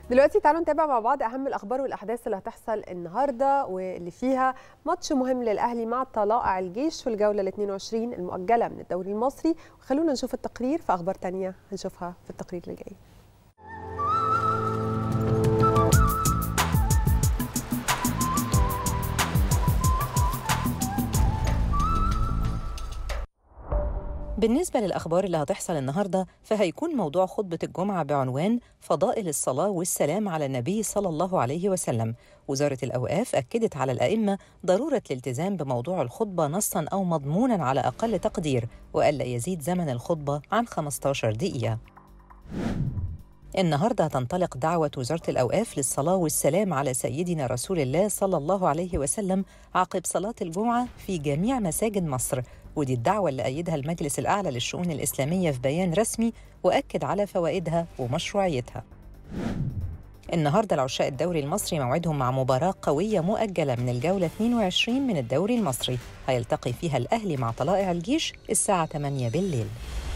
دلوقتي تعالوا نتابع مع بعض اهم الاخبار والاحداث اللي هتحصل النهارده واللي فيها ماتش مهم للاهلي مع طلائع الجيش في الجوله ال 22 المؤجله من الدوري المصري وخلونا نشوف التقرير في اخبار تانية هنشوفها في التقرير اللي جاي بالنسبة للأخبار اللي هتحصل النهاردة فهيكون موضوع خطبة الجمعة بعنوان فضائل الصلاة والسلام على النبي صلى الله عليه وسلم وزارة الأوقاف أكدت على الأئمة ضرورة الالتزام بموضوع الخطبة نصاً أو مضموناً على أقل تقدير وألا يزيد زمن الخطبة عن 15 دقيقة النهارده هتنطلق دعوة وزارة الأوقاف للصلاة والسلام على سيدنا رسول الله صلى الله عليه وسلم عقب صلاة الجمعة في جميع مساجد مصر ودي الدعوة اللي أيدها المجلس الأعلى للشؤون الإسلامية في بيان رسمي وأكد على فوائدها ومشروعيتها النهارده العشاء الدوري المصري موعدهم مع مباراة قوية مؤجلة من الجولة 22 من الدوري المصري هيلتقي فيها الأهلي مع طلائع الجيش الساعة 8 بالليل